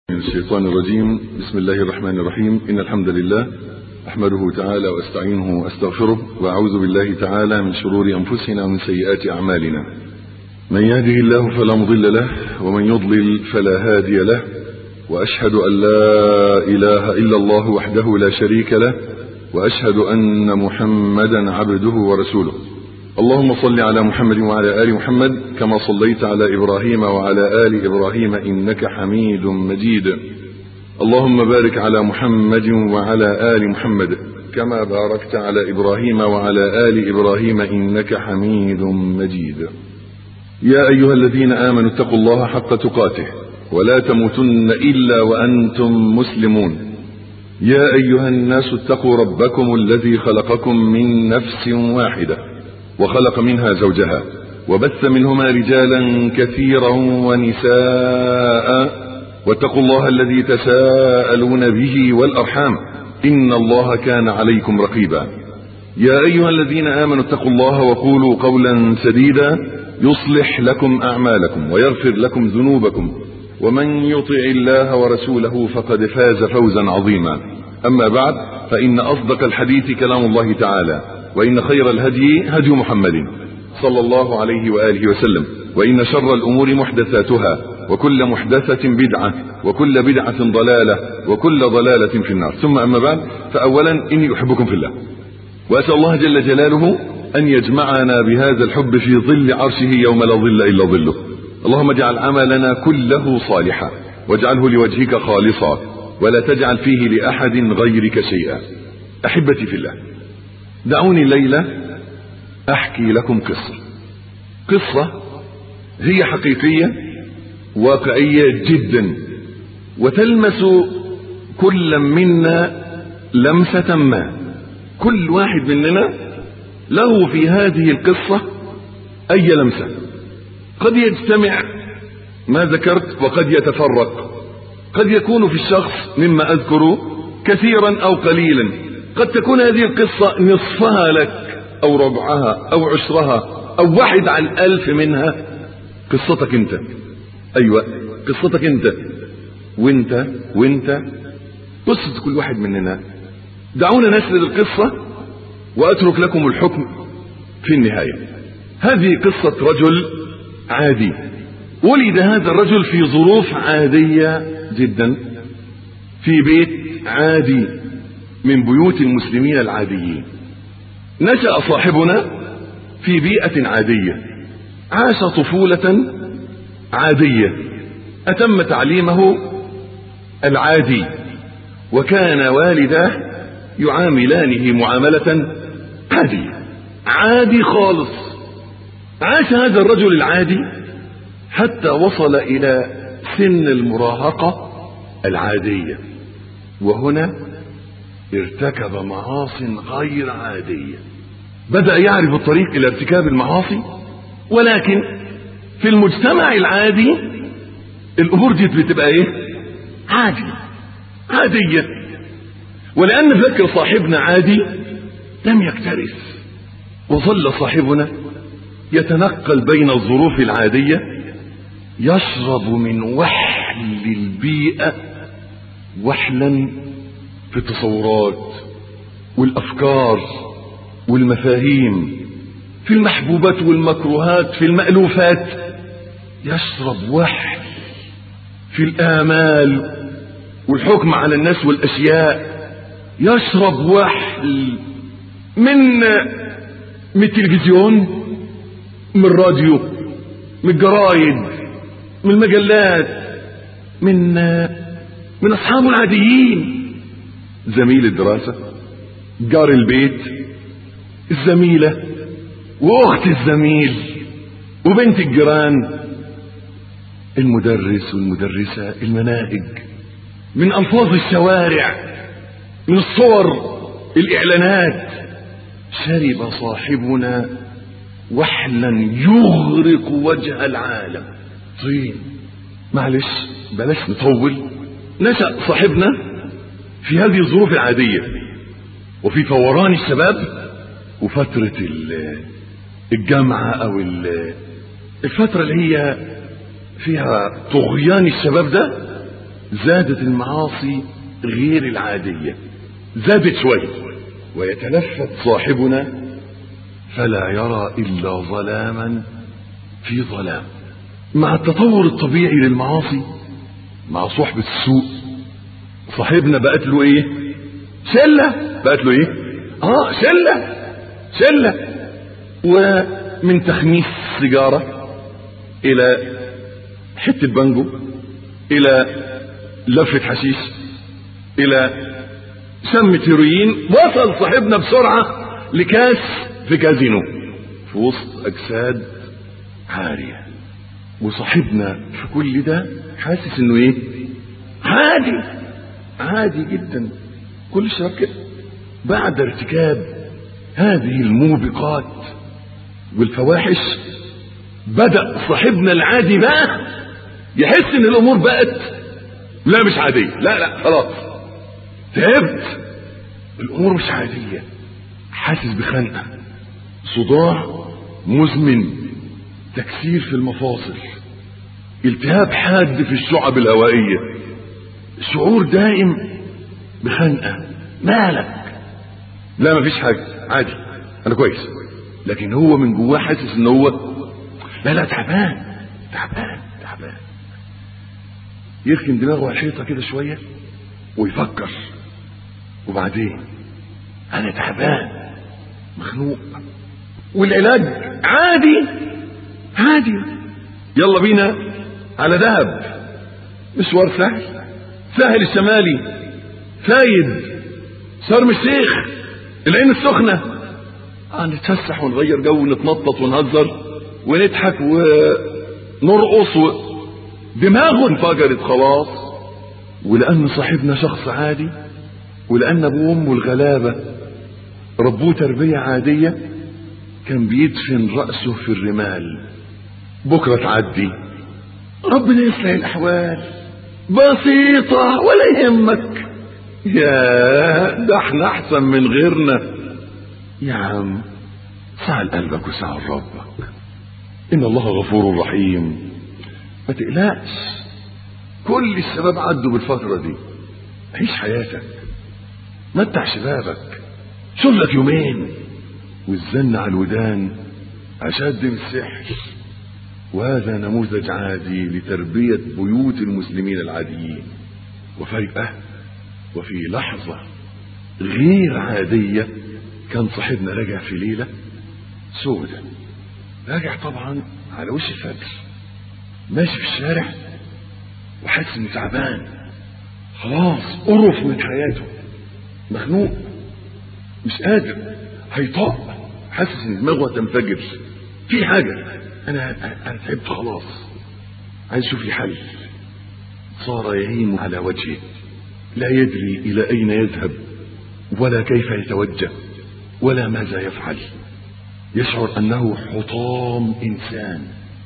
من الشيطان الرجيم بسم الله الرحمن الرحيم إن الحمد لله أحمده تعالى وأستعينه وأستغفره وأعوذ بالله تعالى من شرور أنفسنا ومن سيئات أعمالنا من يهده الله فلا مضل له ومن يضلل فلا هادي له وأشهد أن لا إله إلا الله وحده لا شريك له وأشهد أن محمدا عبده ورسوله اللهم صل على محمد وعلى آل محمد كما صليت على إبراهيم وعلى آل إبراهيم إنك حميد مجيد اللهم بارك على محمد وعلى آل محمد كما باركت على إبراهيم وعلى آل إبراهيم إنك حميد مجيد يا أيها الذين آمنوا اتقوا الله حق تقاته ولا تموتن إلا وأنتم مسلمون يا أيها الناس اتقوا ربكم الذي خلقكم من نفس واحدة وخلق منها زوجها وبث منهما رجالا كثيرا ونساء واتقوا الله الذي تساءلون به والأرحام إن الله كان عليكم رقيبا يا أيها الذين آمنوا اتقوا الله وقولوا قولا سديدا يصلح لكم أعمالكم ويغفر لكم ذنوبكم ومن يطع الله ورسوله فقد فاز فوزا عظيما أما بعد فإن أصدق الحديث كلام الله تعالى وإن خير الهدي هدي محمد صلى الله عليه وآله وسلم وإن شر الأمور محدثاتها وكل محدثة بدعة وكل بدعة ضلالة وكل ضلالة في النار ثم أما بعد فأولا إني أحبكم في الله وأسأل الله جل جلاله أن يجمعنا بهذا الحب في ظل عرشه يوم لا ظل إلا ظله اللهم اجعل عملنا كله صالحا واجعله لوجهك خالصا ولا تجعل فيه لأحد غيرك شيئا أحبتي في الله دعوني الليلة أحكي لكم قصة قصة هي حقيقية واقعية جدا وتلمس كل منا لمسة ما كل واحد مننا له في هذه القصة أي لمسة قد يجتمع ما ذكرت وقد يتفرق قد يكون في الشخص مما أذكر كثيرا أو قليلا قد تكون هذه القصة نصفها لك أو ربعها أو عشرها أو واحد على الألف منها قصتك أنت أيوة قصتك أنت وأنت وأنت قصة كل واحد مننا دعونا نسرد القصة وأترك لكم الحكم في النهاية هذه قصة رجل عادي ولد هذا الرجل في ظروف عادية جدا في بيت عادي من بيوت المسلمين العاديين نشأ صاحبنا في بيئة عادية عاش طفولة عادية أتم تعليمه العادي وكان والداه يعاملانه معاملة عادية عادي خالص عاش هذا الرجل العادي حتى وصل إلى سن المراهقة العادية وهنا ارتكب معاص غير عادية بدأ يعرف الطريق إلى ارتكاب المعاصي ولكن في المجتمع العادي الأمور دي بتبقى إيه؟ عادية عادية ولأن فكر صاحبنا عادي لم يكترث وظل صاحبنا يتنقل بين الظروف العادية يشرب من وحل البيئة وحلا في التصورات والأفكار والمفاهيم في المحبوبات والمكروهات في المألوفات يشرب وحل في الآمال والحكم على الناس والأشياء يشرب وحل من من التلفزيون من الراديو من الجرايد من المجلات من من اصحابه العاديين زميل الدراسة جار البيت الزميلة واخت الزميل وبنت الجيران المدرس والمدرسة المناهج من الفاظ الشوارع من الصور الاعلانات شرب صاحبنا وحلا يغرق وجه العالم طين معلش بلاش نطول نشأ صاحبنا في هذه الظروف العادية وفي فوران الشباب وفترة الجامعة او الفترة اللي هي فيها طغيان الشباب ده زادت المعاصي غير العادية زادت شوية ويتلفت صاحبنا فلا يرى إلا ظلاما في ظلام مع التطور الطبيعي للمعاصي مع صحبة السوء صاحبنا بقت له ايه شلة بقت له ايه اه شلة شلة ومن تخميس سيجارة الى حتة بانجو الى لفة حشيش الى شمة هيروين وصل صاحبنا بسرعة لكاس في كازينو في وسط اجساد عارية وصاحبنا في كل ده حاسس انه ايه عادي عادي جدا كل الشباب كده بعد ارتكاب هذه الموبقات والفواحش بدأ صاحبنا العادي بقى يحس ان الامور بقت لا مش عادية لا لا خلاص تعبت الامور مش عادية حاسس بخنقة صداع مزمن تكسير في المفاصل التهاب حاد في الشعب الهوائية شعور دائم بخنقة مالك لا مفيش حاجة عادي انا كويس لكن هو من جواه حاسس ان هو لا لا تعبان تعبان تعبان يركن دماغه على الحيطة كده شوية ويفكر وبعدين انا تعبان مخنوق والعلاج عادي عادي يلا بينا على دهب مشوار سهل سهل الشمالي فايد شرم الشيخ العين السخنة آه نتفسح ونغير جو ونتنطط ونهزر ونضحك ونرقص و... دماغه انفجرت خلاص ولأن صاحبنا شخص عادي ولأن أبوه وأمه الغلابة ربوه تربية عادية كان بيدفن رأسه في الرمال بكرة تعدي ربنا يصلح الأحوال بسيطة ولا يهمك يا ده احنا أحسن من غيرنا يا عم سعل قلبك وسعل ربك إن الله غفور رحيم ما تقلقش كل الشباب عدوا بالفترة دي عيش حياتك متع شبابك شوف لك يومين والزن على الودان أشد من السحر وهذا نموذج عادي لتربية بيوت المسلمين العاديين وفجأة وفي لحظة غير عادية كان صاحبنا راجع في ليلة سودة راجع طبعا على وش الفجر ماشي في الشارع وحاسس انه تعبان خلاص قرف من حياته مخنوق مش قادر هيطق حاسس ان دماغه هتنفجر في حاجه انا انا تعبت خلاص عايز اشوف لي حل صار يهيم على وجهه لا يدري الى اين يذهب ولا كيف يتوجه ولا ماذا يفعل يشعر انه حطام انسان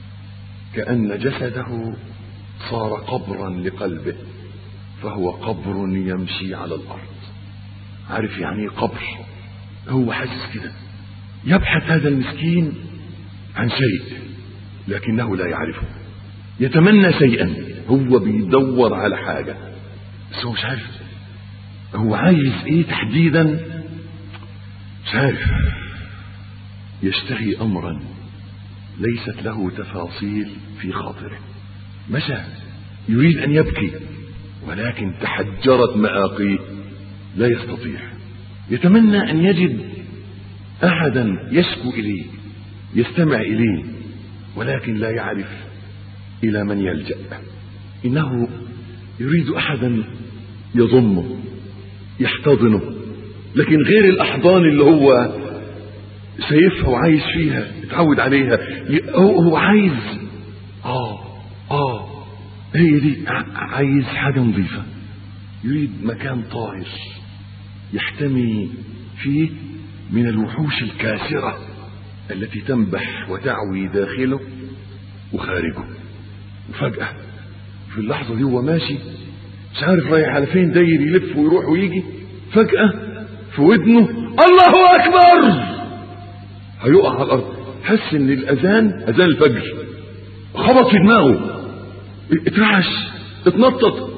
كان جسده صار قبرا لقلبه فهو قبر يمشي على الارض عارف يعني ايه قبر هو حاسس كده يبحث هذا المسكين عن شيء لكنه لا يعرفه يتمنى شيئا هو بيدور على حاجة بس هو مش عارف هو عايز ايه تحديدا مش عارف يشتهي امرا ليست له تفاصيل في خاطره مشى يريد ان يبكي ولكن تحجرت مآقيه لا يستطيع يتمنى ان يجد احدا يشكو اليه يستمع اليه ولكن لا يعرف الى من يلجا انه يريد احدا يضمه يحتضنه لكن غير الاحضان اللي هو شايفها وعايش فيها اتعود عليها هو هو عايز اه اه هي دي عايز حاجه نظيفه يريد مكان طاهر يحتمي فيه من الوحوش الكاسرة التي تنبح وتعوي داخله وخارجه وفجأة في اللحظة دي هو ماشي مش عارف رايح على فين داير يلف ويروح ويجي فجأة في ودنه الله أكبر هيقع على الأرض حس إن الأذان أذان الفجر خبط في دماغه اترعش اتنطط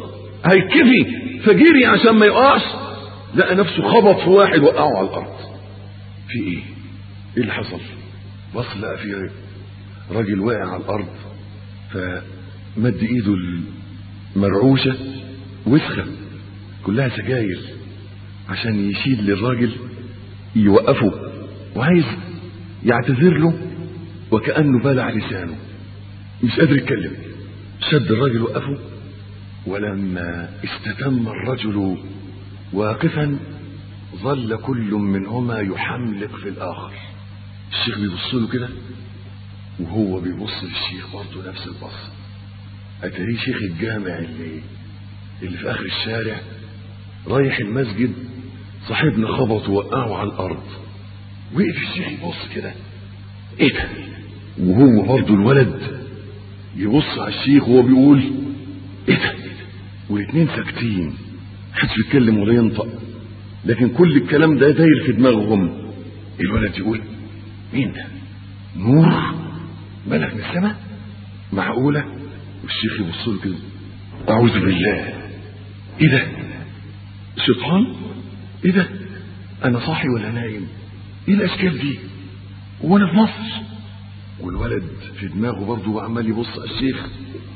هيكفي فجري عشان ما يقعش لقى نفسه خبط في واحد وقعه على الارض في ايه ايه اللي حصل بص لقى في راجل واقع على الارض فمد ايده المرعوشه وسخه كلها سجاير عشان يشيل للراجل يوقفه وعايز يعتذر له وكأنه بلع لسانه مش قادر يتكلم شد الراجل وقفه ولما استتم الرجل واقفا ظل كل منهما يحملق في الآخر الشيخ بيبص له كده وهو بيبص للشيخ برضه نفس البص أتاريه شيخ الجامع اللي اللي في آخر الشارع رايح المسجد صاحبنا خبط ووقعه على الأرض وقف الشيخ يبص كده ايه ده وهو برضه الولد يبص على الشيخ وهو بيقول ايه ده والاتنين ساكتين محدش بيتكلم ولا ينطق لكن كل الكلام ده داير في دماغهم الولد يقول مين ده نور ملك من السماء معقوله والشيخ يبص له كده اعوذ بالله ايه ده شيطان ايه ده انا صاحي ولا نايم ايه الاشكال دي وانا في مصر والولد في دماغه برضه وعمال يبص على الشيخ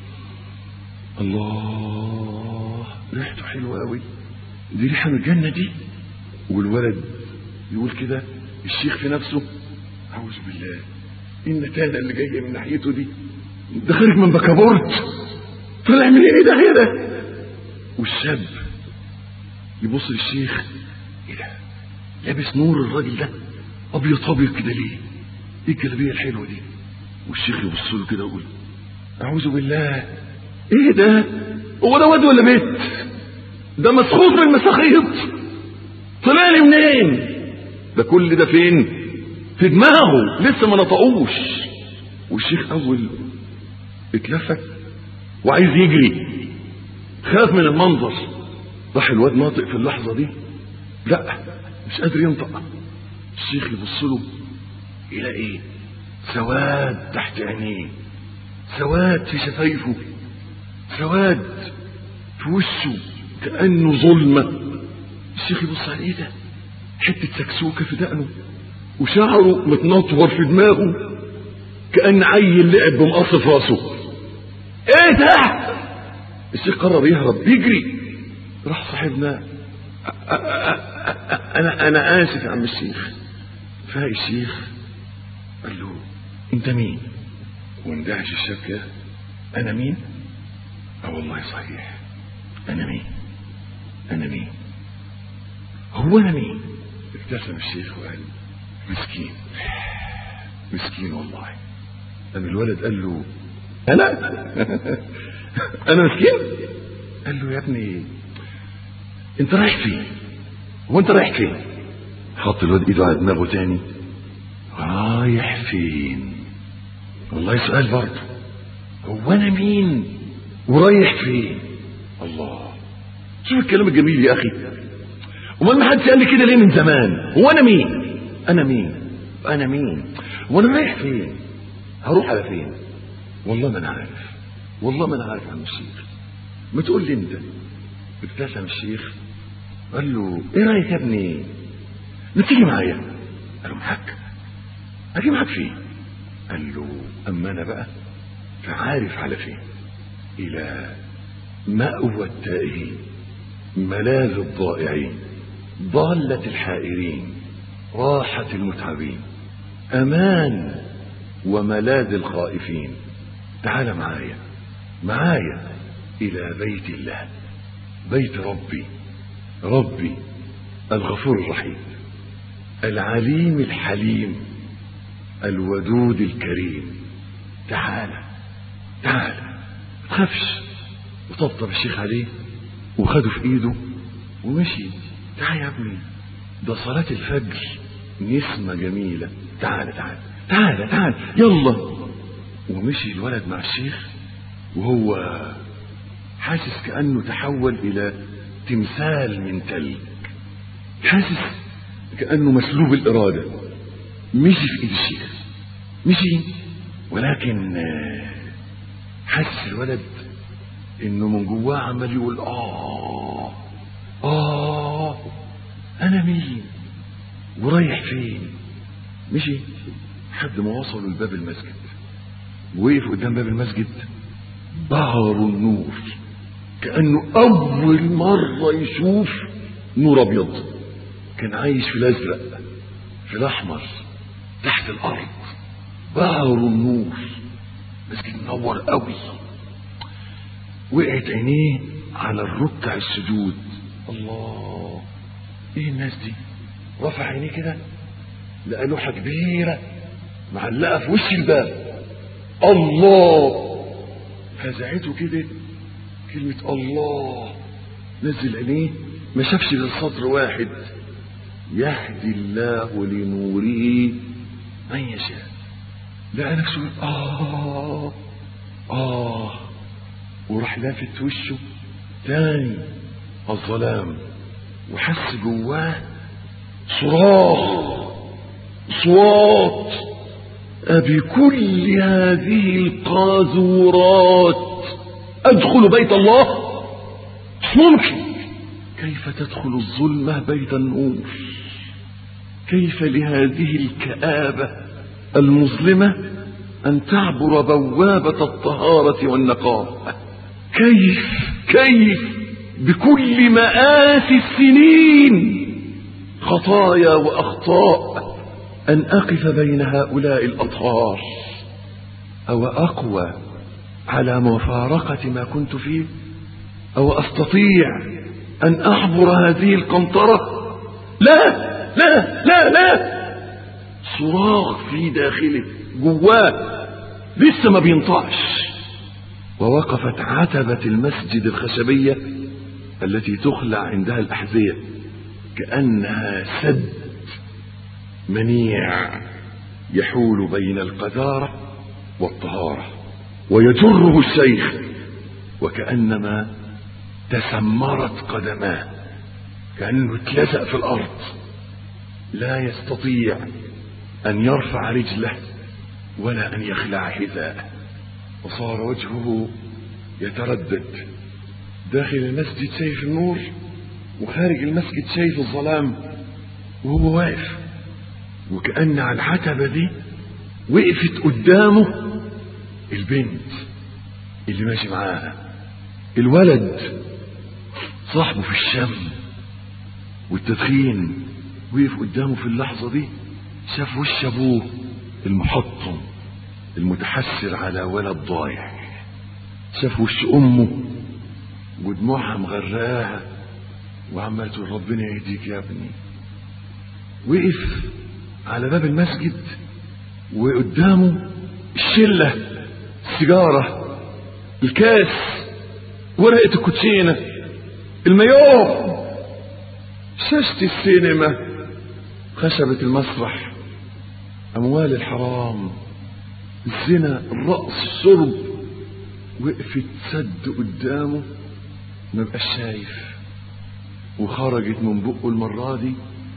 الله ريحته حلوه قوي دي ريحه من الجنه دي والولد يقول كده الشيخ في نفسه اعوذ بالله النتانه اللي جايه من ناحيته دي ده خارج من بكابورت طلع من ايه ده ده والشاب يبص للشيخ ايه ده لابس نور الراجل ده ابيض ابيض كده ليه ايه الجلابيه الحلوه دي والشيخ يبص له كده ويقول اعوذ بالله ايه ده هو ده واد ولا بيت ده مسخوط من المساخيط طلع لي منين ده كل ده فين في دماغه لسه ما نطقوش والشيخ اول اتلفت وعايز يجري خاف من المنظر راح الواد ناطق في اللحظه دي لا مش قادر ينطق الشيخ يبص له الى ايه سواد تحت عينيه سواد في شفايفه سواد في وشه كانه ظلمه الشيخ يبص على ايه ده حته سكسوكه في دقنه وشعره متنطور في دماغه كان عيل لعب بمقص في راسه ايه ده الشيخ قرر يهرب يجري راح صاحبنا انا انا اسف يا عم الشيخ فاق الشيخ قال له انت مين واندهش الشاب كده انا مين اه والله صحيح انا مين انا مين هو انا مين ابتسم الشيخ وقال مسكين مسكين والله قام الولد قال له انا انا مسكين قال له يا ابني انت رايح فين هو انت رايح فين حط الواد ايده على دماغه تاني رايح فين والله سؤال برضه هو انا مين ورايح فين الله شوف الكلام الجميل يا اخي امال ما حد قال لي كده ليه من زمان هو انا مين انا مين انا مين وانا رايح فين هروح على فين والله ما انا عارف والله ما انا عارف يا عم الشيخ ما تقول لي انت ابتسم الشيخ قال له ايه رايك يا ابني ما تيجي معايا قال له معاك اجي معاك فين قال له اما انا بقى فعارف على فين الى مأوى التائهين ملاذ الضائعين ضالة الحائرين راحة المتعبين أمان وملاذ الخائفين تعال معايا معايا إلى بيت الله بيت ربي ربي الغفور الرحيم العليم الحليم الودود الكريم تعال تعال تخافش وطبطب الشيخ عليه وخده في ايده ومشي تعال يا ابني ده صلاة الفجر نسمة جميلة تعال تعال تعال تعال يلا ومشي الولد مع الشيخ وهو حاسس كأنه تحول إلى تمثال من تلج حاسس كأنه مسلوب الإرادة مشي في إيد الشيخ مشي ولكن حاسس الولد انه من جواه عمال يقول اه اه انا مين ورايح فين مشي لحد ما وصلوا لباب المسجد وقف قدام باب المسجد بهر النور كأنه أول مرة يشوف نور أبيض كان عايش في الأزرق في الأحمر تحت الأرض بهر النور مسجد منور قوي وقعت عينيه على الركع السجود الله ايه الناس دي رفع عينيه كده لقى لوحة كبيرة معلقة في وش الباب الله فزعته كده كلمة الله نزل عينيه ما شافش غير سطر واحد يهدي الله لنوره من يشاء لقى نفسه آه آه وراح لافت وشه تاني الظلام وحس جواه صراخ صوات أبكل هذه القاذورات أدخل بيت الله مش ممكن كيف تدخل الظلمة بيت النور كيف لهذه الكآبة المظلمة أن تعبر بوابة الطهارة والنقاء كيف كيف بكل مآسي السنين خطايا وأخطاء أن أقف بين هؤلاء الأطهار أو أقوى على مفارقة ما كنت فيه أو أستطيع أن أعبر هذه القنطرة لا لا لا لا صراخ في داخله جواه لسه ما بينطقش ووقفت عتبة المسجد الخشبية التي تخلع عندها الأحذية كأنها سد منيع يحول بين القذارة والطهارة ويجره الشيخ وكأنما تسمرت قدماه كأنه اتلزق في الأرض لا يستطيع أن يرفع رجله ولا أن يخلع حذاءه وصار وجهه يتردد داخل المسجد شايف النور وخارج المسجد شايف الظلام وهو واقف وكأن على العتبة دي وقفت قدامه البنت اللي ماشي معاها الولد صاحبه في الشم والتدخين وقف قدامه في اللحظة دي شاف وش أبوه المحطم المتحسر على ولد ضايع شاف وش أمه ودموعها مغراها وعمال تقول ربنا يهديك يا ابني وقف على باب المسجد وقدامه الشلة السيجارة الكاس ورقة الكوتشينة المايوه شاشة السينما خشبة المسرح أموال الحرام الزنا الرقص الشرب وقفت سد قدامه ما بقاش شايف وخرجت من بقه المرة دي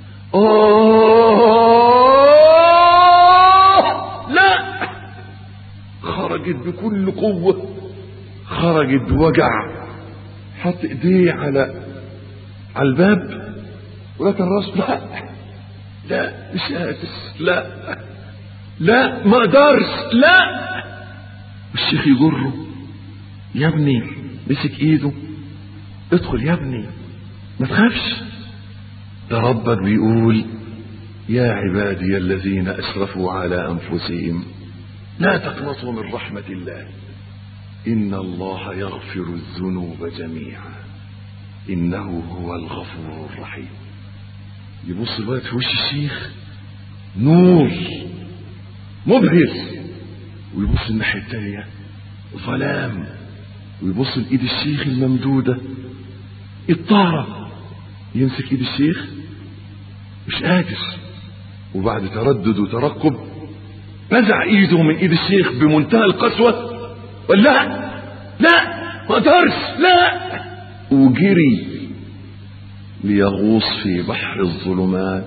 آه لا خرجت بكل قوة خرجت بوجع حط ايديه على على الباب ولكن الراس لا لا مش قادر لا لا ما اقدرش لا الشيخ يجره يا ابني مسك ايده ادخل يا ابني ما تخافش ده ربك بيقول يا عبادي الذين اسرفوا على انفسهم لا تقنطوا من رحمه الله ان الله يغفر الذنوب جميعا انه هو الغفور الرحيم يبص الوقت في وش الشيخ نور مبهر ويبص الناحيه التانيه ظلام ويبص لايد الشيخ الممدوده الطاره يمسك ايد الشيخ مش قادر وبعد تردد وترقب نزع ايده من ايد الشيخ بمنتهى القسوه قال لا لا ما اقدرش لا وجري ليغوص في بحر الظلمات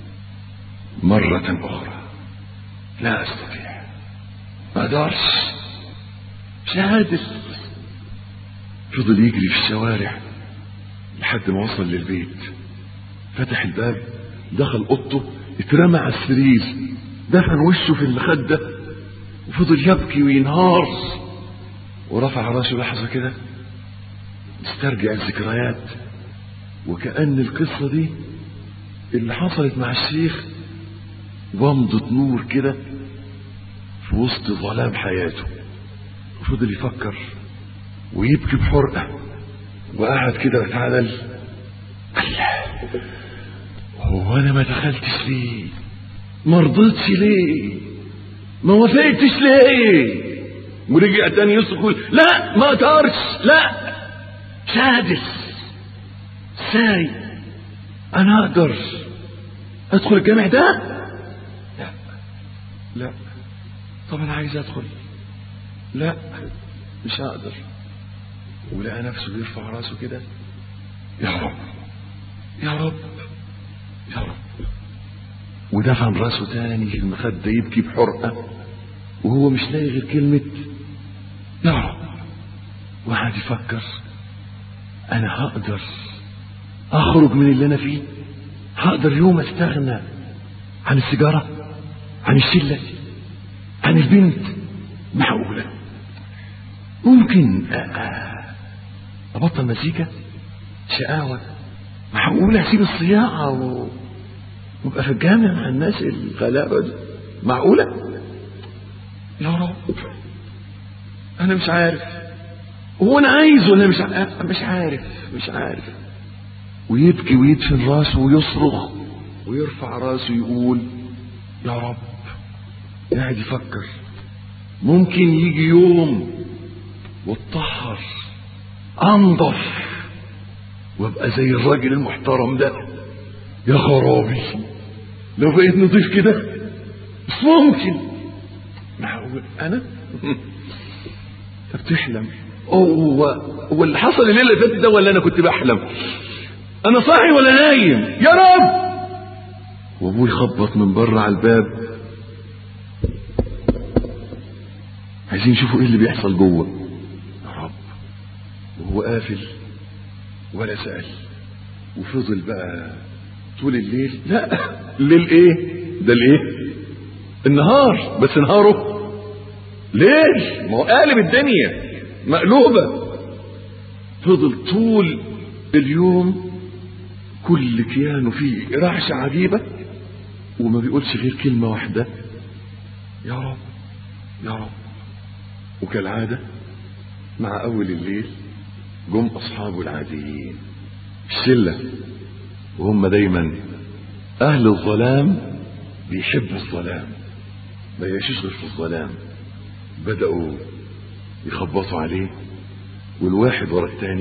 مرة أخرى لا أستطيع ما أقدرش مش قادر فضل يجري في الشوارع لحد ما وصل للبيت فتح الباب دخل اوضته اترمى على السرير دفن وشه في المخده وفضل يبكي وينهار ورفع راسه لحظه كده استرجع الذكريات وكأن القصة دي اللي حصلت مع الشيخ ومضة نور كده في وسط ظلام حياته وفضل يفكر ويبكي بحرقة وقعد كده وتعدل الله هو انا ما دخلتش ليه ما رضيتش ليه ما وافقتش ليه ورجع تاني يصرخ يقول لا ما اقدرش لا سادس ازاي انا اقدر ادخل الجامع ده لا لا طب انا عايز ادخل لا مش هقدر ولقى نفسه بيرفع راسه كده يا رب يا رب يا رب ودفن راسه تاني في المخدة يبكي بحرقة وهو مش لاقي غير كلمة يا رب وقعد يفكر انا هقدر اخرج من اللي انا فيه هقدر يوم استغنى عن السيجارة عن الشلة عن البنت معقولة ممكن ابطل مزيكا شقاوة معقولة اسيب الصياعة و... وابقى في الجامع مع الناس الغلابة دي معقولة يا رب انا مش عارف هو انا عايز ولا مش عارف مش عارف مش عارف ويبكي ويدفن راسه ويصرخ ويرفع راسه يقول يا رب قاعد يفكر ممكن يجي يوم واتطهر انضف وابقى زي الراجل المحترم ده يا خرابي لو بقيت نضيف كده مش ممكن معقول انا انت بتحلم هو هو اللي حصل الليله اللي فاتت ده ولا انا كنت بحلم انا صاحي ولا نايم يا رب وابوي يخبط من بره على الباب عايزين يشوفوا ايه اللي بيحصل جوه يا رب وهو قافل ولا سأل وفضل بقى طول الليل لا الليل ايه ده الايه النهار بس نهاره ليل ما هو قالب الدنيا مقلوبة فضل طول اليوم كل كيانه فيه رعشة عجيبة وما بيقولش غير كلمة واحدة يا رب يا رب وكالعادة مع أول الليل جم أصحابه العاديين الشلة وهم دايما أهل الظلام بيحبوا الظلام ما يعيشوش غير في الظلام بدأوا يخبطوا عليه والواحد ورا الثاني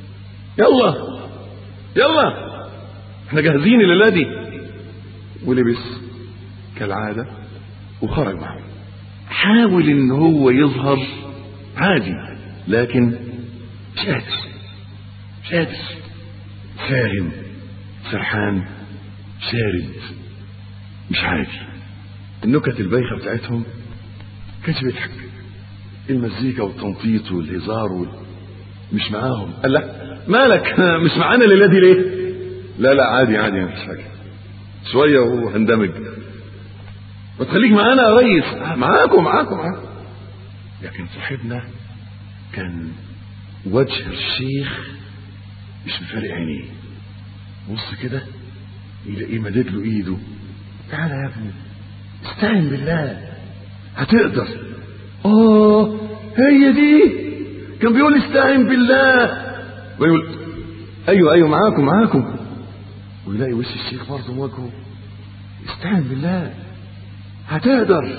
يلا يلا احنا جاهزين الليلة دي ولبس كالعادة وخرج معهم حاول ان هو يظهر عادي لكن مش قادر مش قادر فاهم سرحان شارد مش عادي النكت البايخه بتاعتهم كانش بيضحك المزيكا والتنطيط والهزار وال... مش معاهم قال لا مالك مش معانا الليله دي ليه لا لا عادي عادي مفيش حاجه شويه وهندمج ما تخليك معانا يا ريس معاكم معاكم معاكم لكن صاحبنا كان وجه الشيخ مش مفارق عينيه بص كده يلاقيه مدد له ايده تعالى يا ابني استعن بالله هتقدر اه هي دي كان بيقول استعن بالله ويقول ايوه ايوه معاكم معاكم ويلاقي وش الشيخ برضه وجهه استعن بالله هتقدر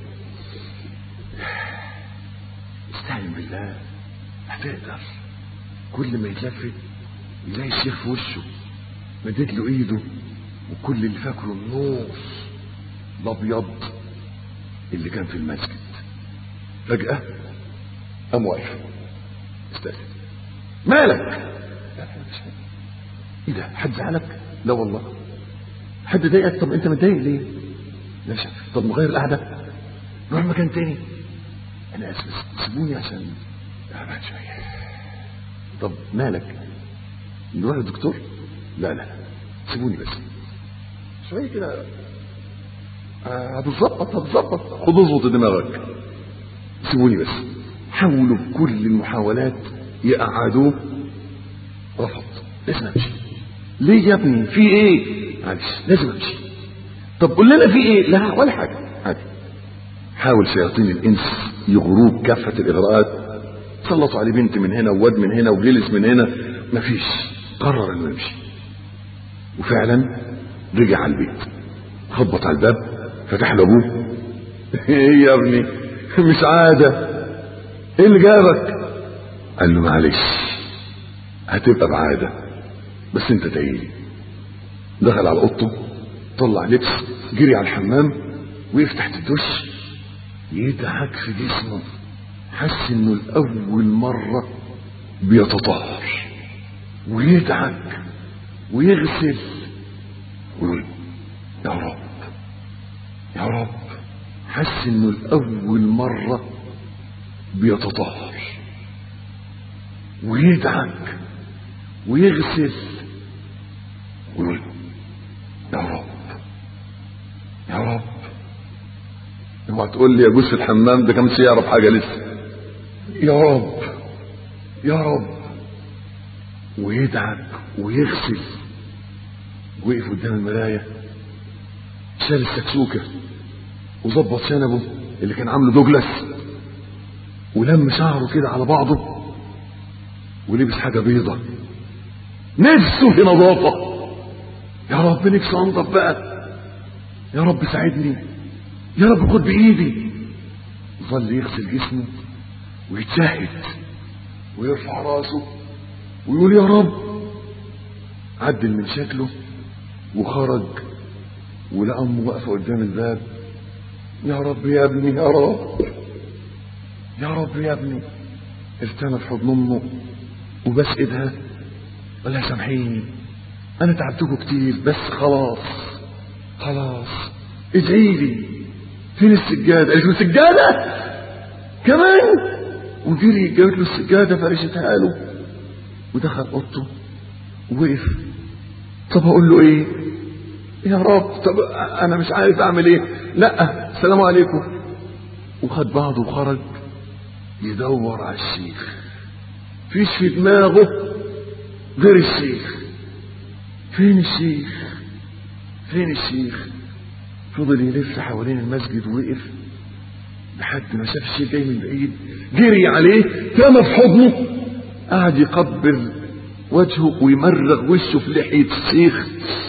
استعن بالله هتقدر كل ما يتلفت يلاقي الشيخ في وشه مدد له ايده وكل اللي فاكره النور الابيض اللي كان في المسجد فجأة قام واقف استاذن مالك لا ايه ده حد زعلك لا والله حد ضايقك طب انت متضايق ليه لا شك طب نغير القعده نروح مكان تاني انا اسف سيبوني عشان تعبان شويه طب مالك نروح للدكتور لا لا سيبوني بس شويه كده آه، هتظبط هتظبط خد اظبط دماغك سيبوني بس حاولوا بكل المحاولات يقعدوه رفض لازم امشي ليه يا ابني في ايه معلش لازم امشي طب قول لنا في ايه لا ولا حاجه عادي حاول شياطين الانس يغروك كافه الاغراءات سلطوا عليه بنت من هنا وواد من هنا وجلس من هنا مفيش قرر انه يمشي وفعلا رجع على البيت خبط على الباب فتح له ابوه ايه يا ابني مش عاده ايه اللي جابك قال له معلش هتبقى بعاده بس انت تعيلي دخل على اوضته طلع لبس جري على الحمام وقف تحت الدش يدعك في جسمه حس انه لاول مره بيتطهر ويدعك ويغسل ويقول يا رب يا رب حس انه لاول مره بيتطهر ويدعك ويغسل ويقول يا رب يا رب اوعى تقول لي يجوز في الحمام ده كانش يعرف حاجه لسه يا رب يا رب ويدعك ويغسل وقف قدام المرايه شال السكسوكه وظبط شنبه اللي كان عامله دوجلاس ولم شعره كده على بعضه ولبس حاجه بيضه نفسه في نظافه يا رب نفسي انضف بقى يا رب ساعدني يا رب خد بايدي ظل يغسل جسمه ويتشهد ويرفع راسه ويقول يا رب عدل من شكله وخرج ولقى امه واقفه قدام الباب يا رب يا ابني يا رب يا رب يا ابني ارتمى في حضن امه وبس ايدها قال لها سامحيني انا تعبتكم كتير بس خلاص خلاص ادعي لي فين السجاده قالت له سجاده كمان وجري جابت له السجاده فرشتها له ودخل اوضته ووقف طب اقول له ايه يا رب طب انا مش عارف اعمل ايه لا السلام عليكم وخد بعضه وخرج يدور على الشيخ فيش في دماغه غير الشيخ فين الشيخ فين الشيخ فضل يلف حوالين المسجد ووقف لحد ما شاف الشيخ جاي من بعيد جري عليه كما في حضنه قعد يقبل وجهه ويمرغ وشه في لحية الشيخ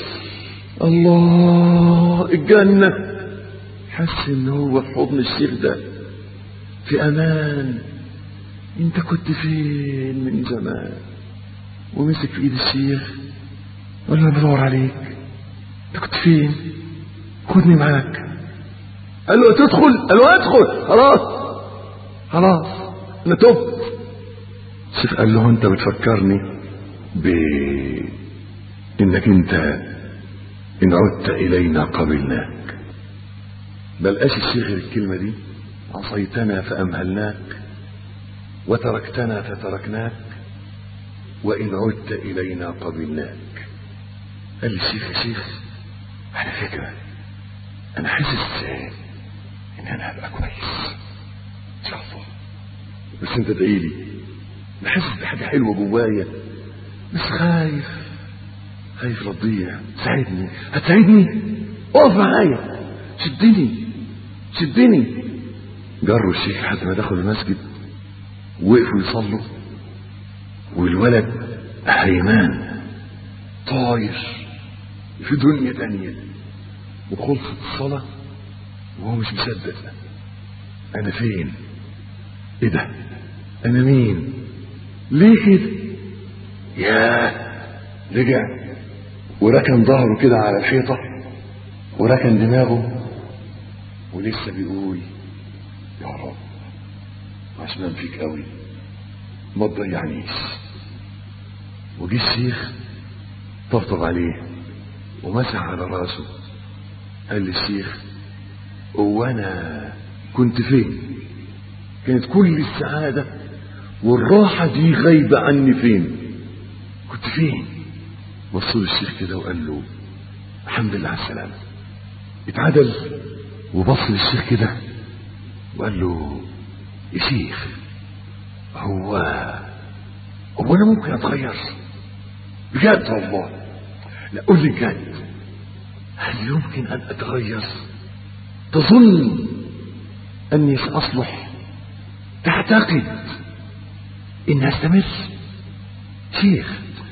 الله الجنة حس ان هو في حضن الشيخ ده في امان انت كنت فين من زمان ومسك في ايد الشيخ قال له انا بدور عليك انت كنت فين خدني معاك قال له تدخل قال له ادخل خلاص خلاص انا تبت الشيخ قال له انت بتفكرني ب انك انت ان عدت الينا قبلناك بل قاش الشيخ غير الكلمه دي عصيتنا فامهلناك وتركتنا فتركناك وان عدت الينا قبلناك قال لي الشيخ يا شيخ على فكره انا حاسس ان انا هبقى كويس ان شاء الله بس انت ادعي لي انا حاسس بحاجه حلوه جوايا بس خايف خايف لا تضيع ساعدني هتساعدني اقف معايا شدني شدني جروا الشيخ لحد ما دخلوا المسجد وقفوا يصلوا والولد هيمان طاير في دنيا تانية وخلصت الصلاة وهو مش مصدق أنا فين؟ إيه ده؟ أنا مين؟ ليه كده؟ ياه رجع وركن ظهره كده على الحيطة وركن دماغه ولسه بيقول يا رب عشمان فيك قوي ما تضيعنيش وجي الشيخ طبطب عليه ومسح على راسه قال للشيخ هو انا كنت فين كانت كل السعادة والراحة دي غايبة عني فين كنت فين بصوا الشيخ كده وقال له الحمد لله على السلامة اتعدل وبص للشيخ كده وقال له يا شيخ هو هو انا ممكن اتغير بجد والله لا قول لي بجد هل يمكن ان اتغير تظن اني ساصلح تعتقد اني استمر شيخ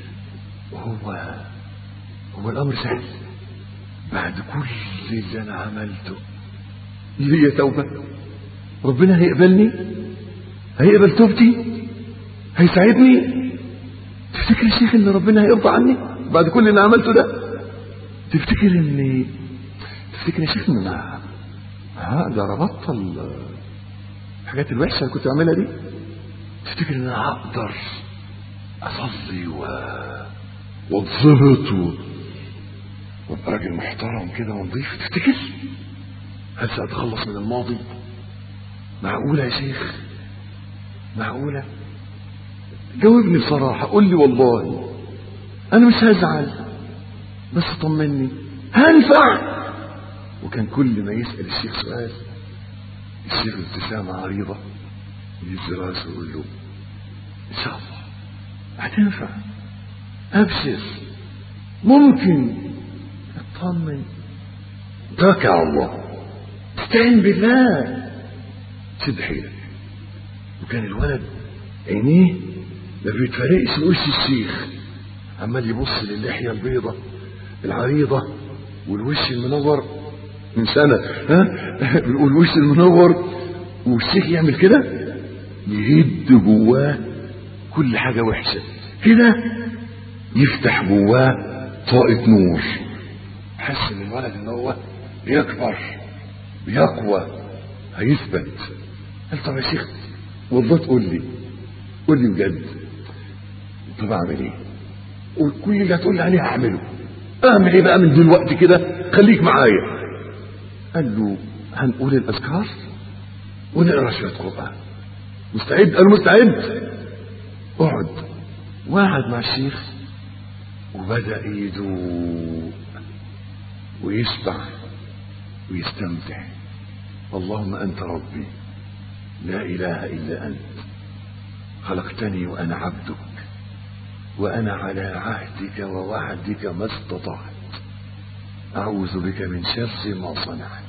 هو هو الامر سهل بعد كل اللي انا عملته ليا توبه ربنا هيقبلني هيقبل توبتي هيساعدني تفتكر يا شيخ ان ربنا هيرضى عني بعد كل اللي عملته ده تفتكر ان تفتكر يا شيخ ان انا هقدر ابطل الحاجات الوحشه اللي كنت بعملها دي تفتكر ان انا هقدر اصلي و واتظبط و... وابقى راجل محترم كده ونظيف تفتكر هل ساتخلص من الماضي معقوله يا شيخ معقوله جاوبني بصراحه قول لي والله انا مش هزعل بس طمني هنفع وكان كل ما يسال الشيخ سؤال الشيخ ابتسامه عريضه يهز راسه ويقول له ان شاء الله هتنفع ابشر ممكن اطمن توكل على الله استعين بالله شد حيلك وكان الولد عينيه ما بيتفرقش وش الشيخ عمال يبص للحيه البيضة العريضة والوش المنور من سنة ها والوش المنور والشيخ يعمل كده يهد جواه كل حاجة وحشة كده يفتح جواه طاقة نور حس ان الولد ان هو بيكبر بيقوى هيثبت قال طب يا شيخ والله تقول لي قول لي بجد طب اعمل ايه وكل اللي هتقول لي عليه هعمله اعمل ايه بقى من دلوقتي كده خليك معايا قال له هنقول الاذكار ونقرا شويه قران مستعد قال له مستعد اقعد وقعد مع الشيخ وبدا يدوق ويشبع ويستمتع اللهم انت ربي لا اله الا انت خلقتني وانا عبدك وانا على عهدك ووعدك ما استطعت اعوذ بك من شر ما صنعت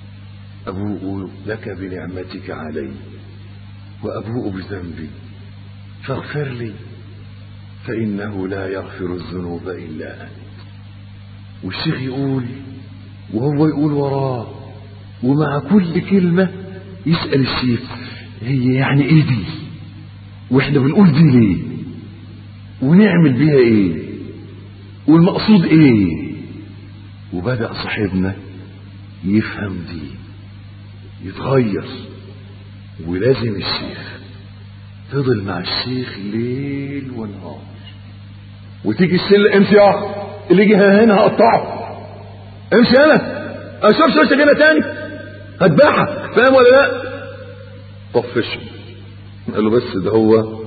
ابوء لك بنعمتك علي وابوء بذنبي فاغفر لي فانه لا يغفر الذنوب الا انت والشيخ يقول وهو يقول وراه ومع كل كلمه يسال الشيخ هي يعني ايه دي واحنا بنقول دي ليه ونعمل بيها ايه والمقصود ايه وبدأ صاحبنا يفهم دي يتغير ولازم الشيخ فضل مع الشيخ ليل ونهار وتيجي السلة امشي يا اللي يجي هنا هقطعه امشي هنا اشوف شوشك هنا تاني هتباعك فاهم ولا لا طفشه قال له بس ده هو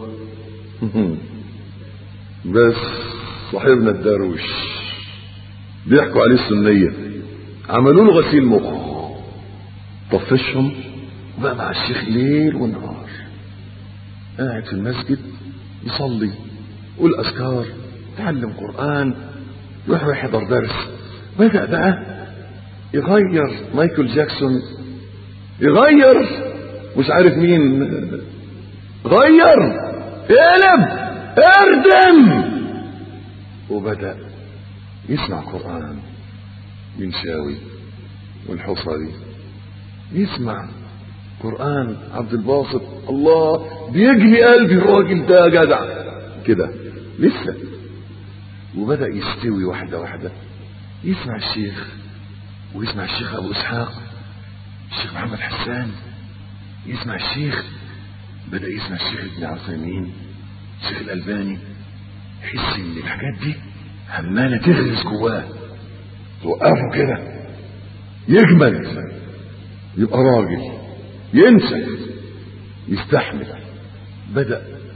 بس صاحبنا الدروش بيحكوا عليه السنية عملوا له غسيل مخ طفشهم وبقى مع الشيخ ليل ونهار قاعد في المسجد يصلي يقول أذكار يتعلم قرآن يروح يحضر درس بدأ بقى يغير مايكل جاكسون يغير مش عارف مين غير قلب اردم وبدأ يسمع قرآن من شاوي والحصري يسمع قرآن عبد الباسط الله بيجلي قلبي الراجل ده جدع كده لسه وبدأ يستوي واحدة واحدة يسمع الشيخ ويسمع الشيخ أبو إسحاق الشيخ محمد حسان يسمع الشيخ بدأ يسمع الشيخ ابن عثيمين الشيخ الألباني يحس إن الحاجات دي عمالة تغرس جواه توقفه كده يجمل يبقى راجل ينسى يستحمل بدأ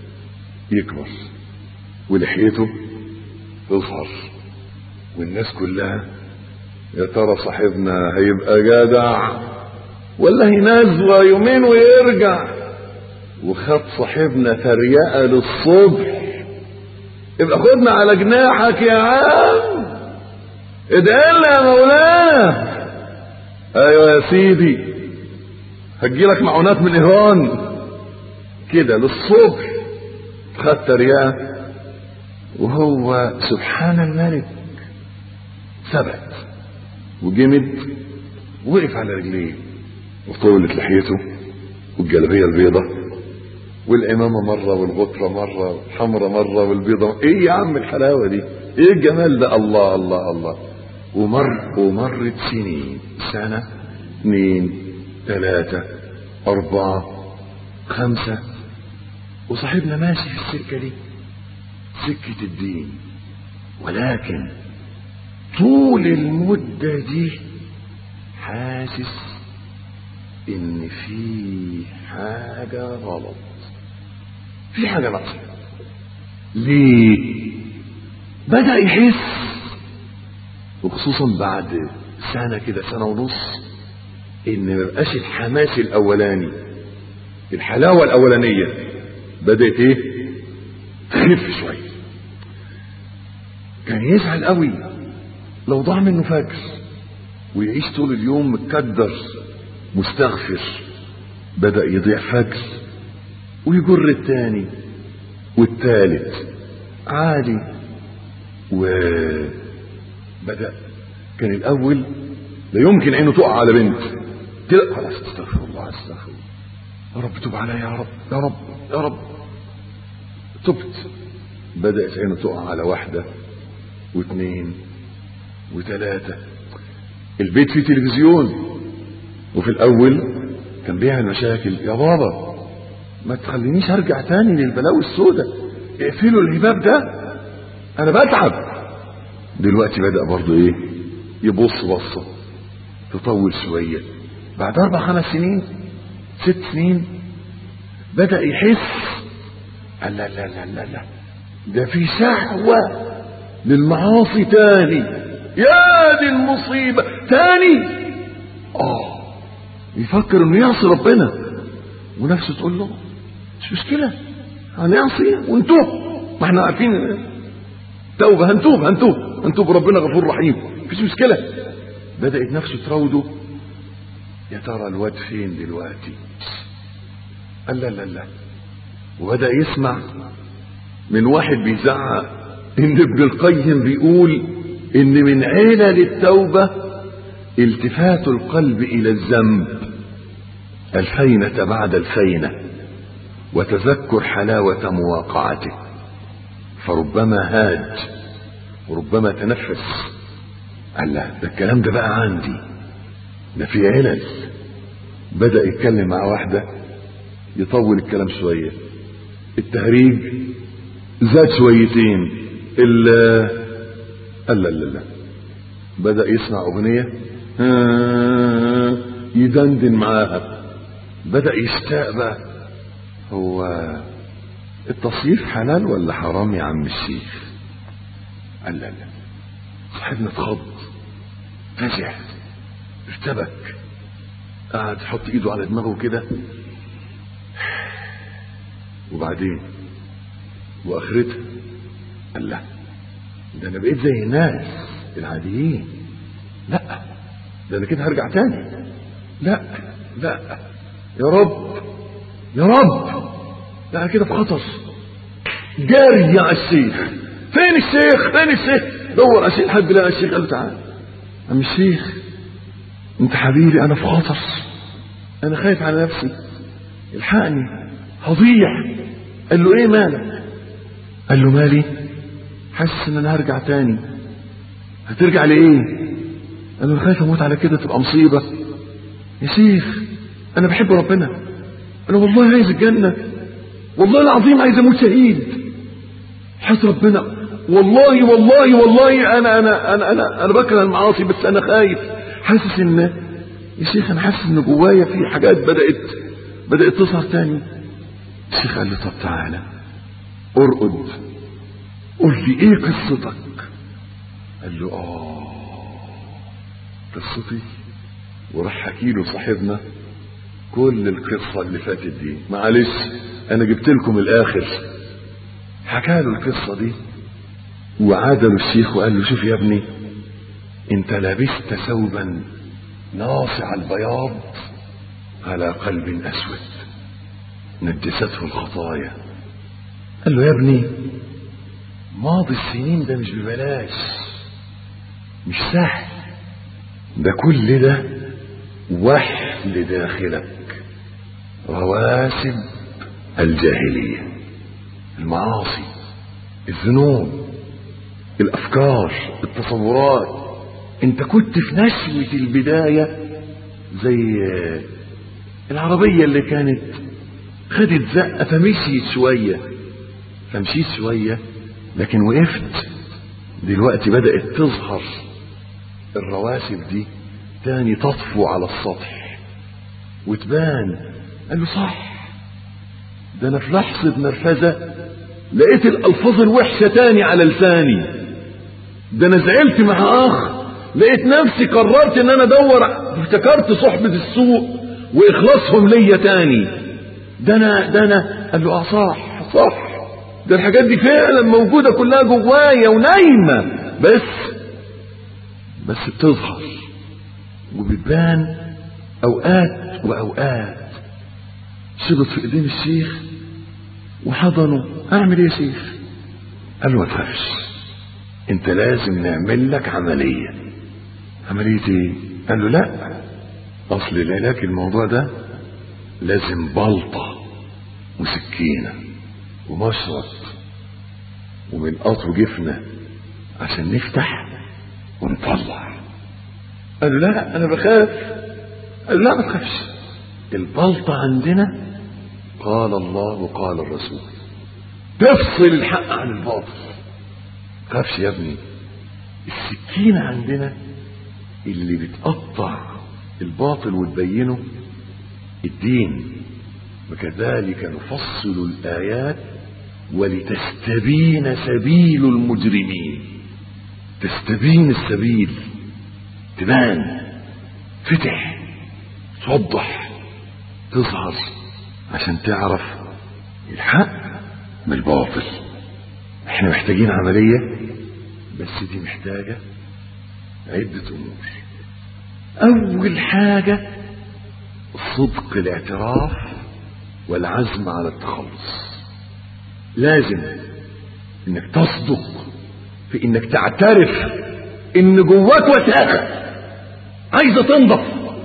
يكبر ولحيته تظهر والناس كلها يا ترى صاحبنا هيبقى جدع ولا هينزوى يومين ويرجع وخد صاحبنا تريقة للصبح يبقى خدنا على جناحك يا عم ادعي لنا يا مولانا ايوه يا سيدي هتجيلك معونات من ايران كده للصبح خد تريقة وهو سبحان الملك ثبت وجمد وقف على رجليه وطولت لحيته والجلبيه البيضة والإمامة مرة والغطرة مرة والحمرة مرة والبيضة إيه يا عم الحلاوة دي إيه الجمال ده الله الله الله ومر ومرت سنين سنة اثنين ثلاثة أربعة خمسة وصاحبنا ماشي في السكة دي سكة الدين ولكن طول المدة دي حاسس ان في حاجة غلط في حاجة ناقصة ليه بدأ يحس وخصوصا بعد سنة كده سنة ونص ان مبقاش الحماس الاولاني الحلاوة الاولانية بدأت ايه تخف شوية كان يزعل قوي لو ضاع منه فجر ويعيش طول اليوم متكدر مستغفر بدأ يضيع فجر ويجر التاني والتالت عادي وبدأ كان الأول لا يمكن عينه تقع على بنت كده خلاص استغفر الله استغفر الله يا رب تب عليا يا رب يا رب يا رب تبت بدأت عينه تقع على واحدة واثنين وثلاثة البيت فيه تلفزيون وفي الأول كان بيعمل مشاكل يا بابا ما تخلينيش ارجع تاني للبلاوي السوداء اقفلوا الهباب ده انا بتعب دلوقتي بدأ برضو ايه يبص بصة تطول شوية بعد اربع خمس سنين ست سنين بدأ يحس لا لا لا لا لا ده في شهوة للمعاصي تاني يا دي المصيبة تاني اه يفكر انه يعصي ربنا ونفسه تقول له مش مشكلة هنعصي ونتوب ما احنا عارفين توبة هنتوب هنتوب هنتوب ربنا غفور رحيم مفيش مشكلة بدأت نفسه تراوده يا ترى الواد فين دلوقتي قال لا لا لا وبدأ يسمع من واحد بيزعق ان ابن القيم بيقول ان من علل التوبة التفات القلب الى الذنب الفينة بعد الفينة وتذكر حلاوة مواقعته فربما هاج وربما تنفس قال لا ده الكلام ده بقى عندي ده في علل بدأ يتكلم مع واحدة يطول الكلام شوية التهريج زاد شويتين ال قال لا لا لا بدأ يسمع أغنية يدندن معاها بدأ يشتاق بقى هو التصيف حلال ولا حرام يا عم الشيخ قال لا لا صاحبنا اتخض فزع ارتبك قعد يحط ايده على دماغه كده وبعدين واخرتها قال لا ده انا بقيت زي الناس العاديين لا ده انا كده هرجع تاني لا لا يا رب يا رب ده انا كده في خطر جاري يا الشيخ فين الشيخ فين الشيخ دور على الشيخ لحد لقى الشيخ قال له تعالى عم الشيخ انت حبيبي انا في خطر انا خايف على نفسي الحقني هضيع قال له ايه مالك قال له مالي حاسس ان انا هرجع تاني هترجع لايه قال له انا خايف اموت على كده تبقى مصيبه يا شيخ انا بحب ربنا انا والله عايز الجنه والله العظيم عايز اموت شهيد حس ربنا والله والله والله انا انا انا انا انا بكره المعاصي بس انا خايف حاسس ان يا شيخ انا حاسس ان جوايا في حاجات بدات بدات تظهر تاني الشيخ قال لي طب تعالى ارقد قل لي ايه قصتك قال له اه قصتي وراح حكي له صاحبنا كل القصة اللي فاتت دي معلش انا جبت لكم الاخر حكى له القصة دي وعاد له الشيخ وقال له شوف يا ابني انت لبست ثوبا ناصع البياض على قلب اسود نجسته الخطايا قال له يا ابني ماضي السنين ده مش ببلاش مش سهل ده كل ده وحل داخلك رواسب الجاهلية المعاصي الذنوب الأفكار التصورات انت كنت في نشوة البداية زي العربية اللي كانت خدت زقة فمشيت شوية فمشيت شوية لكن وقفت دلوقتي بدأت تظهر الرواسب دي تاني تطفو على السطح وتبان قال له صح ده انا في لحظة نرفزة لقيت الالفاظ الوحشة تاني على لساني ده انا زعلت مع اخ لقيت نفسي قررت ان انا ادور افتكرت صحبة السوء واخلاصهم ليا تاني ده انا ده انا قال له اه صح صح ده الحاجات دي فعلا موجودة كلها جوايا ونايمة بس بس بتظهر وبتبان اوقات واوقات شبط في ايدين الشيخ وحضنه اعمل ايه يا شيخ قال له ما تخافش انت لازم نعمل لك عملية عملية ايه قال له لا اصل العلاج الموضوع ده لازم بلطة وسكينة ومشرط ومنقاط وجفنة عشان نفتح ونطلع قال له لا انا بخاف قال له لا ما تخافش البلطة عندنا قال الله وقال الرسول تفصل الحق عن الباطل خافش يا ابني السكينة عندنا اللي بتقطع الباطل وتبينه الدين وكذلك نفصل الآيات ولتستبين سبيل المجرمين تستبين السبيل تبان فتح توضح تظهر عشان تعرف الحق من الباطل احنا محتاجين عملية بس دي محتاجة عدة امور اول حاجة صدق الاعتراف والعزم على التخلص لازم انك تصدق في انك تعترف ان جواك وساخة عايزة تنضف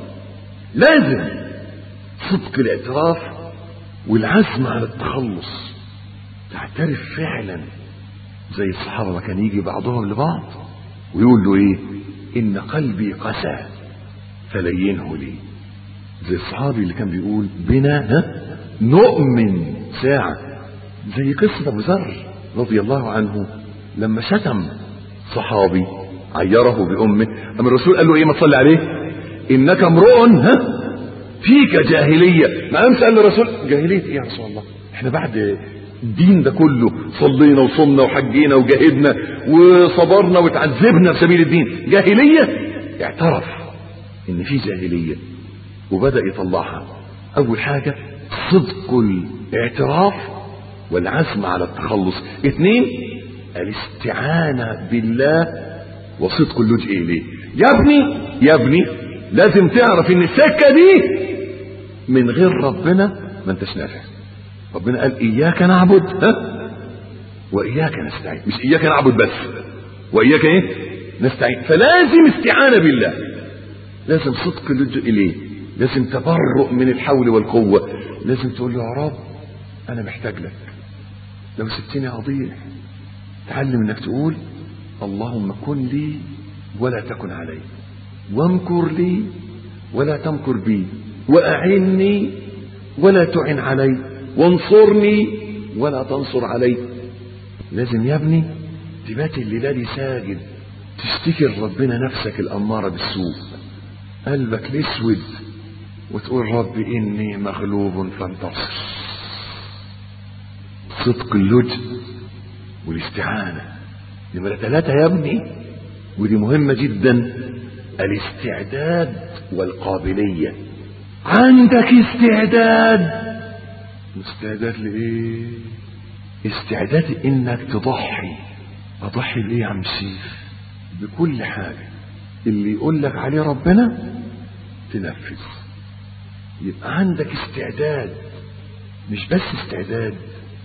لازم صدق الاعتراف والعزم على التخلص تعترف فعلا زي الصحابة ما كان يجي بعضهم لبعض ويقول له ايه ان قلبي قسى فلينه لي زي الصحابي اللي كان بيقول بنا ها نؤمن ساعة زي قصة ابو ذر رضي الله عنه لما شتم صحابي عيره بأمه أما الرسول قال له إيه ما تصلي عليه إنك امرؤ ها فيك جاهلية ما أمس قال الرسول جاهلية إيه يا رسول الله إحنا بعد الدين ده كله صلينا وصمنا وحجينا وجاهدنا وصبرنا وتعذبنا في سبيل الدين جاهلية اعترف إن في جاهلية وبدأ يطلعها أول حاجة صدق الاعتراف والعزم على التخلص اثنين الاستعانة بالله وصدق اللجوء إليه يا ابني يا ابني لازم تعرف ان السكة دي من غير ربنا ما انتش نافع ربنا قال اياك نعبد ها واياك نستعين مش اياك نعبد بس واياك ايه نستعين فلازم استعانة بالله لازم صدق اللجوء اليه لازم تبرؤ من الحول والقوة لازم تقول له يا رب انا محتاج لك لو سبتني اضيع تعلم انك تقول اللهم كن لي ولا تكن علي وامكر لي ولا تمكر بي واعني ولا تعن علي وانصرني ولا تنصر علي لازم يا ابني تبات الليله دي ساجد تشتكي لربنا نفسك الاماره بالسوء قلبك الاسود وتقول رب اني مغلوب فانتصر صدق اللجء والاستعانة نمرة ثلاثة يا ابني ودي مهمة جدا الاستعداد والقابلية عندك استعداد استعداد لإيه استعداد انك تضحي اضحي بايه يا عم الشيخ بكل حاجة اللي يقول لك عليه ربنا تنفذ يبقى عندك استعداد مش بس استعداد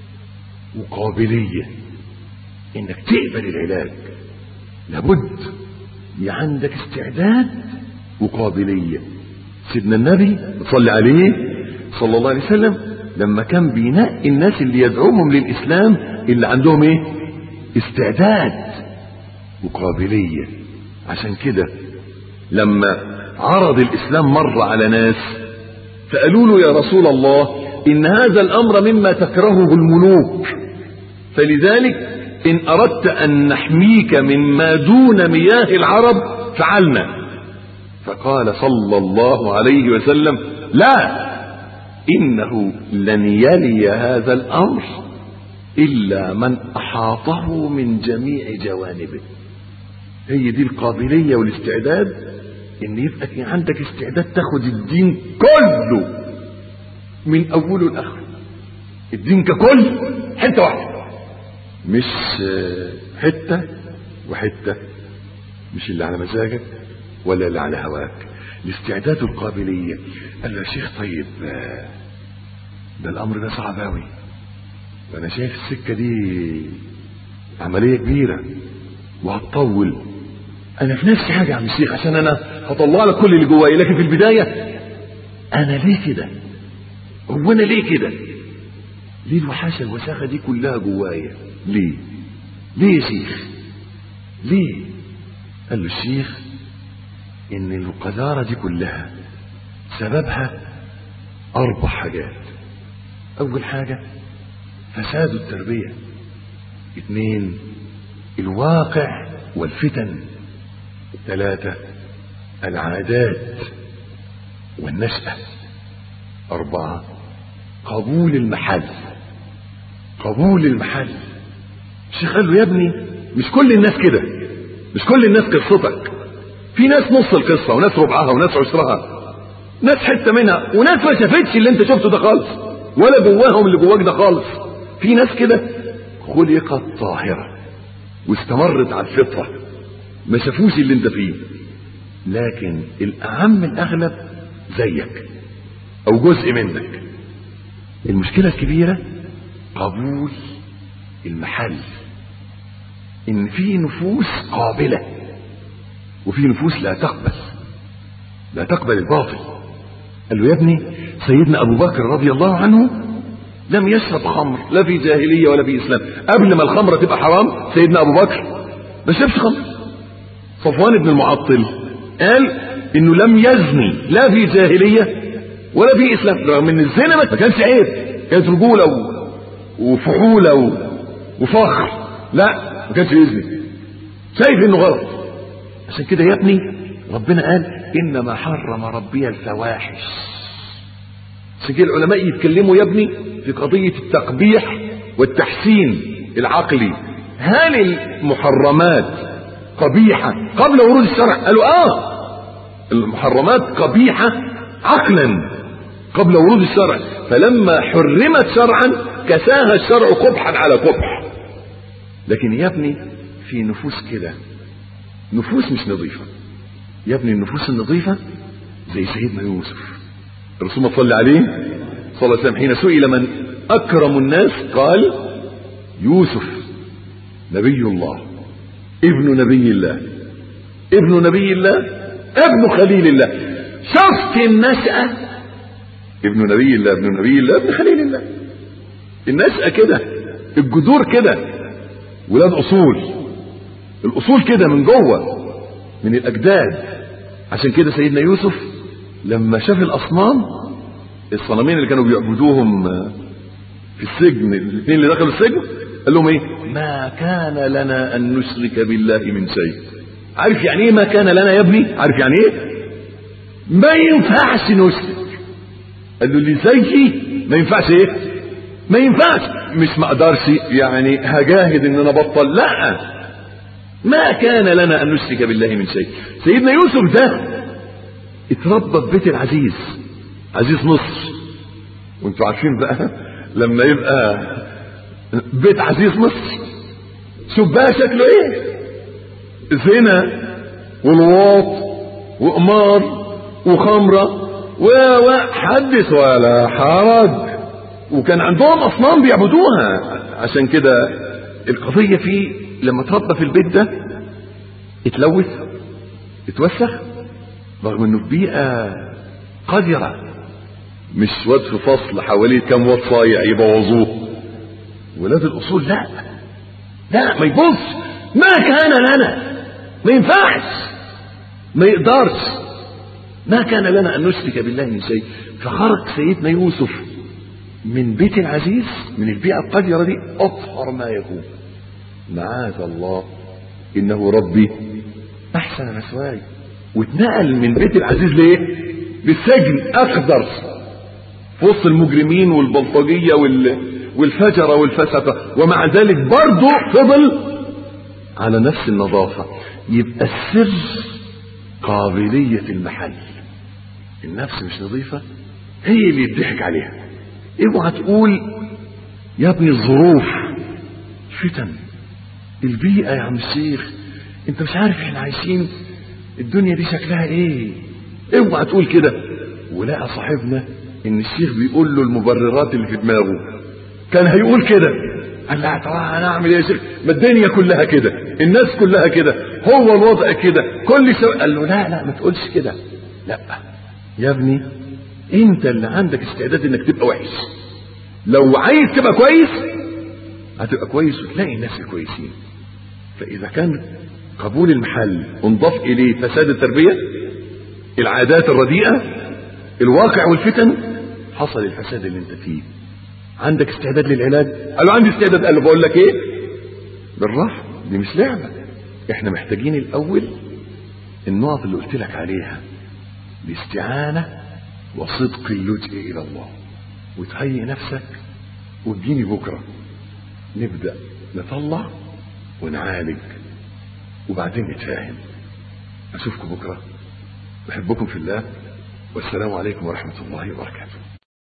وقابلية انك تقبل العلاج لابد يبقى عندك استعداد وقابلية سيدنا النبي صلى عليه صلى الله عليه وسلم لما كان بينقي الناس اللي يدعوهم للإسلام اللي عندهم ايه استعداد وقابلية عشان كده لما عرض الإسلام مرة على ناس فقالوا له يا رسول الله إن هذا الأمر مما تكرهه الملوك فلذلك إن أردت أن نحميك مما دون مياه العرب فعلنا فقال صلى الله عليه وسلم لا إنه لن يلي هذا الأمر إلا من أحاطه من جميع جوانبه هي دي القابلية والاستعداد إن يبقى عندك استعداد تاخد الدين كله من أوله لآخره الدين ككل حتة واحدة مش حتة وحتة مش اللي على مزاجك ولا اللي على هواك الاستعداد والقابلية قال له يا شيخ طيب ده الأمر ده صعب أوي وأنا شايف السكة دي عملية كبيرة وهتطول أنا في نفسي حاجة يا عم الشيخ عشان أنا هطلع لك كل اللي جوايا لكن في البداية أنا ليه كده؟ هو أنا ليه كده؟ ليه الوحاشة الوساخة دي كلها جوايا؟ ليه؟ ليه يا شيخ؟ ليه؟ قال له الشيخ ان القذارة دي كلها سببها اربع حاجات اول حاجة فساد التربية اثنين الواقع والفتن ثلاثة العادات والنشأة أربعة قبول المحل قبول المحل الشيخ قال له يا ابني مش كل الناس كده مش كل الناس قصتك في ناس نص القصة وناس ربعها وناس عشرها ناس حتة منها وناس ما شافتش اللي انت شفته ده خالص ولا جواهم اللي جواك ده خالص في ناس كده خلقت طاهرة واستمرت على الفطرة ما شافوش اللي انت فيه لكن الأعم الأغلب زيك أو جزء منك المشكلة الكبيرة قبول المحل إن في نفوس قابلة وفي نفوس لا تقبل لا تقبل الباطل قال له يا ابني سيدنا ابو بكر رضي الله عنه لم يشرب خمر لا في جاهلية ولا في اسلام قبل ما الخمرة تبقى حرام سيدنا ابو بكر ما شربش خمر صفوان بن المعطل قال انه لم يزني لا في جاهلية ولا في اسلام رغم ان الزنا ما كانش عيب كانت رجولة و... وفحولة و... وفخر لا ما كانش يزني شايف انه غلط عشان كده يا ابني ربنا قال انما حرم ربي الفواحش عشان كده العلماء يتكلموا يا ابني في قضية التقبيح والتحسين العقلي هل المحرمات قبيحة قبل ورود الشرع قالوا اه المحرمات قبيحة عقلا قبل ورود الشرع فلما حرمت شرعا كساها الشرع قبحا على قبح لكن يا ابني في نفوس كده نفوس مش نظيفة يا ابني النفوس النظيفة زي سيدنا يوسف الرسول صلى عليه صلى الله عليه وسلم حين سئل من أكرم الناس قال يوسف نبي الله ابن نبي الله ابن نبي الله ابن خليل الله شفت النشأة ابن نبي الله ابن نبي الله ابن خليل الله النشأة كده الجذور كده ولاد أصول الأصول كده من جوه من الأجداد عشان كده سيدنا يوسف لما شاف الأصنام الصنمين اللي كانوا بيعبدوهم في السجن الاثنين اللي دخلوا السجن قال لهم ايه ما كان لنا ان نشرك بالله من شيء عارف يعني ايه ما كان لنا يا ابني عارف يعني ايه ما ينفعش نشرك قال له اللي زيي ما ينفعش ايه ما ينفعش مش ما اقدرش يعني هجاهد ان انا ابطل لا ما كان لنا ان نشرك بالله من شيء سيدنا يوسف ده اتربى في بيت العزيز عزيز مصر وانتوا عارفين بقى لما يبقى بيت عزيز مصر شوف بقى شكله ايه زنا والواط وقمار وخمرة وحدث ولا حرج وكان عندهم اصنام بيعبدوها عشان كده القضية فيه لما اتربى في البيت ده اتلوث اتوسخ رغم انه في بيئة قذرة مش واد في فصل حواليه كام واد صايع يبوظوه ولاد الاصول لا لا ما يبص ما كان لنا ما ينفعش ما يقدرش ما كان لنا ان نشرك بالله من شيء فخرج سيدنا يوسف من بيت العزيز من البيئة القذرة دي أطهر ما يكون معاذ الله إنه ربي أحسن مثواي واتنقل من بيت العزيز ليه؟ بالسجن أقدر في وسط المجرمين والبلطجية وال... والفجرة والفسقة ومع ذلك برضه فضل على نفس النظافة يبقى السر قابلية المحل النفس مش نظيفة هي اللي يضحك عليها اوعى تقول يا ابني الظروف فتن البيئة يا عم الشيخ انت مش عارف احنا عايشين الدنيا دي شكلها ايه اوعى تقول كده ولقى صاحبنا ان الشيخ بيقول له المبررات اللي في دماغه كان هيقول كده قال لا طبعا هنعمل ايه يا شيخ ما الدنيا كلها كده الناس كلها كده هو الوضع كده كل شيء قال له لا لا ما تقولش كده لا يا ابني انت اللي عندك استعداد انك تبقى وحش لو عايز تبقى كويس هتبقى كويس وتلاقي الناس الكويسين فاذا كان قبول المحل انضاف اليه فساد التربيه العادات الرديئه الواقع والفتن حصل الفساد اللي انت فيه عندك استعداد للعلاج قال له عندي استعداد قال له بقول لك ايه بالراحه دي مش لعبه احنا محتاجين الاول النقط اللي قلت لك عليها الاستعانه وصدق اللجئ الى الله وتهيئ نفسك وتجيني بكره نبدا نطلع ونعالج وبعدين نتفاهم اشوفكم بكره بحبكم في الله والسلام عليكم ورحمه الله وبركاته